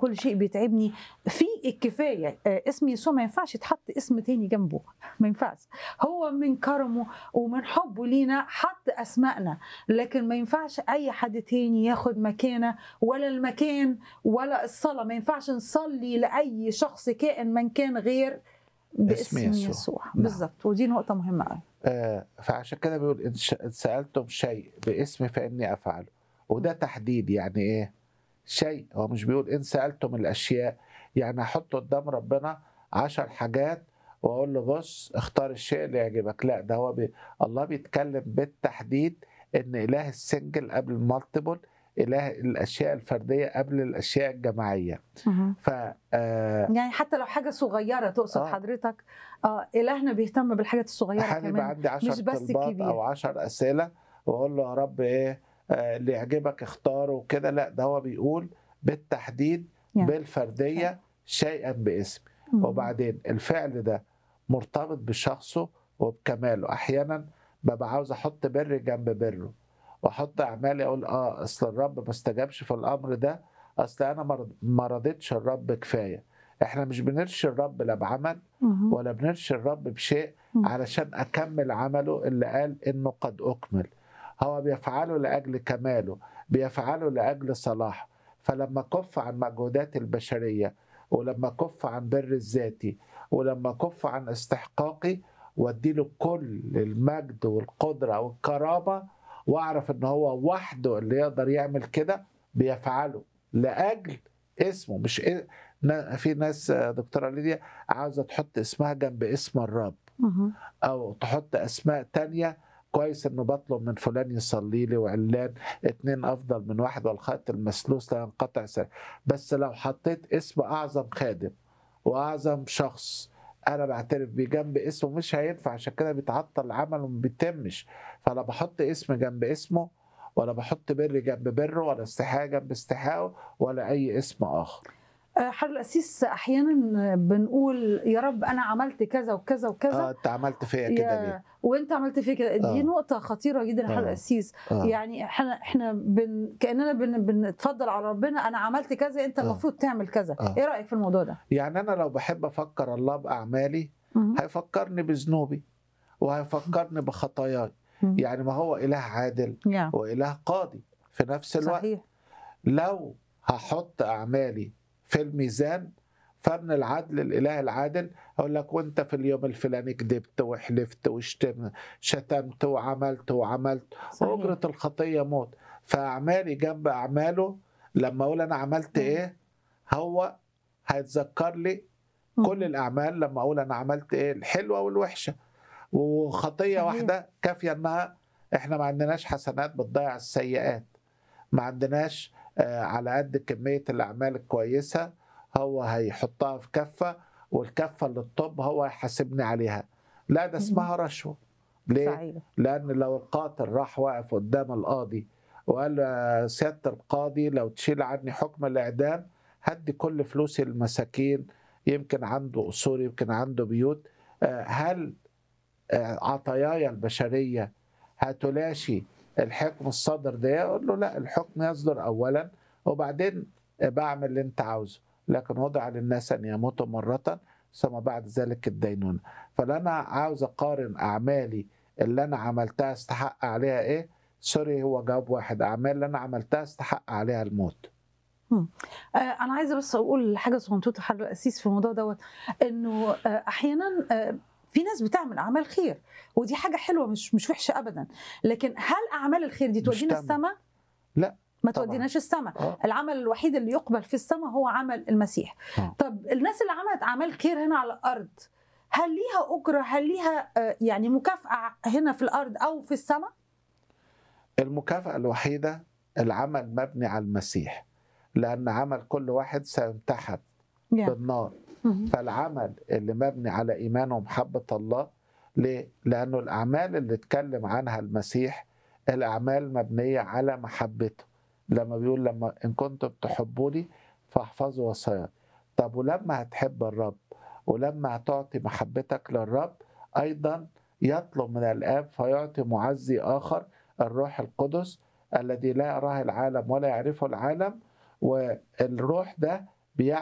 كل شيء بيتعبني في الكفايه آه، اسم يسوع ما ينفعش يتحط اسم تاني جنبه ما ينفعش هو من كرمه ومن حبه لينا حط اسمائنا لكن ما ينفعش اي حد تاني ياخد مكانه ولا المكان ولا الصلاه ما ينفعش نصلي لاي شخص كائن من كان غير باسم اسم يسوع. يسوع نعم. بالظبط ودي نقطه مهمه قوي آه، فعشان كده بيقول إن ش- إن سألتم شيء باسمي فإني أفعله وده تحديد يعني إيه شيء هو مش بيقول إن سألتم الأشياء يعني أحط قدام ربنا عشر حاجات وأقول له بص اختار الشيء اللي يعجبك لا ده هو بي... الله بيتكلم بالتحديد إن إله السنجل قبل المالتيبل إله الأشياء الفردية قبل الأشياء الجماعية ف آه، يعني حتى لو حاجه صغيره تقصد آه. حضرتك اه الهنا بيهتم بالحاجات الصغيره احيانا يبقى كمان عندي 10 مش بس طلبات الكبير. او 10 اسئله واقول له يا رب ايه آه، اللي يعجبك اختاره وكده لا ده هو بيقول بالتحديد يعني. بالفرديه شيئا باسم مم. وبعدين الفعل ده مرتبط بشخصه وبكماله احيانا ببقى عاوز احط بر جنب بره واحط اعمالي اقول اه اصل الرب ما استجابش في الامر ده اصل انا ما رض- ما رضيتش الرب كفايه احنا مش بنرشي الرب لا بعمل مم. ولا بنرشي الرب بشيء مم. علشان أكمل عمله اللي قال إنه قد أكمل هو بيفعله لأجل كماله بيفعله لأجل صلاحه فلما كف عن مجهودات البشرية ولما كف عن بر الذاتي ولما كف عن استحقاقي واديله كل المجد والقدرة والكرامة واعرف ان هو وحده اللي يقدر يعمل كده بيفعله لاجل اسمه مش إيه نا- في ناس آه، دكتوره ليديا عاوزه تحط اسمها جنب اسم الرب مم. او تحط اسماء تانية كويس انه بطلب من فلان يصلي لي وعلان اتنين افضل من واحد والخط المسلوس لا ينقطع سنة. بس لو حطيت اسم اعظم خادم واعظم شخص انا بعترف بيه جنب اسمه مش هينفع عشان كده بيتعطل العمل وما بيتمش فلا بحط اسم جنب اسمه ولا بحط بر جنب بره ولا استحاء جنب استحاءه ولا اي اسم اخر آه، حضرتك القسيس احيانا بنقول يا رب انا عملت كذا وكذا وكذا اه انت عملت فيا كده يا- ليه؟ وانت عملت فيه كده دي آه. نقطه خطيره جدا يا حضرتك آه. القسيس آه. يعني احنا احنا بن كاننا بن بنتفضل على ربنا انا عملت كذا انت آه. المفروض تعمل كذا آه. ايه رايك في الموضوع ده يعني انا لو بحب افكر الله باعمالي مم. هيفكرني بذنوبي وهيفكرني بخطاياي مم. يعني ما هو اله عادل يا. واله قاضي في نفس الوقت صحيح لو هحط اعمالي في الميزان فمن العدل الاله العادل اقول لك وانت في اليوم الفلاني كذبت وحلفت وشتم شتمت وعملت وعملت صحيح واجره الخطيه موت فاعمالي جنب اعماله لما اقول انا عملت مم. ايه هو هيتذكر لي مم. كل الاعمال لما اقول انا عملت ايه الحلوه والوحشه وخطيه صحيح. واحده كافيه انها احنا ما عندناش حسنات بتضيع السيئات ما عندناش آه، على قد كميه الاعمال الكويسه هو هيحطها في كفه والكفه اللي الطب هو هيحاسبني عليها لا ده اسمها رشوه ليه؟ صحيح لان لو القاتل راح واقف قدام القاضي وقال له يا سياده القاضي لو تشيل عني حكم الاعدام هدي كل فلوسي للمساكين يمكن عنده اصول يمكن عنده بيوت آه، هل آه، عطاياي البشريه هتلاشي الحكم الصادر ده يقول له لا الحكم يصدر اولا وبعدين بعمل اللي انت عاوزه لكن وضع للناس ان يموتوا مره ثم بعد ذلك الدينونه فانا عاوز اقارن اعمالي اللي انا عملتها استحق عليها ايه سوري هو جواب واحد اعمال اللي انا عملتها استحق عليها الموت آه انا عايزه بس اقول حاجه صغنطوطه حضرتك القسيس في الموضوع دوت انه آه احيانا آه في ناس بتعمل اعمال خير ودي حاجه حلوه مش مش وحشه ابدا لكن هل اعمال الخير دي مش تودينا تمام. السماء لا، ما طبعاً. توديناش السماء آه. العمل الوحيد اللي يقبل في السماء هو عمل المسيح آه. طب الناس اللي عملت اعمال خير هنا على الارض هل ليها اجره هل ليها آه، يعني مكافاه هنا في الارض او في السماء المكافأة الوحيدة العمل مبني على المسيح لأن عمل كل واحد سيمتحن بالنار مهم. فالعمل اللي مبني على إيمان ومحبة الله ليه؟ لأنه الأعمال اللي اتكلم عنها المسيح الأعمال مبنية على محبته لما بيقول لما إن كنتم تحبوني فاحفظوا وصاياي طب ولما هتحب الرب ولما هتعطي محبتك للرب أيضا يطلب من الآب فيعطي معزي آخر الروح القدس الذي لا يراه العالم ولا يعرفه العالم والروح ده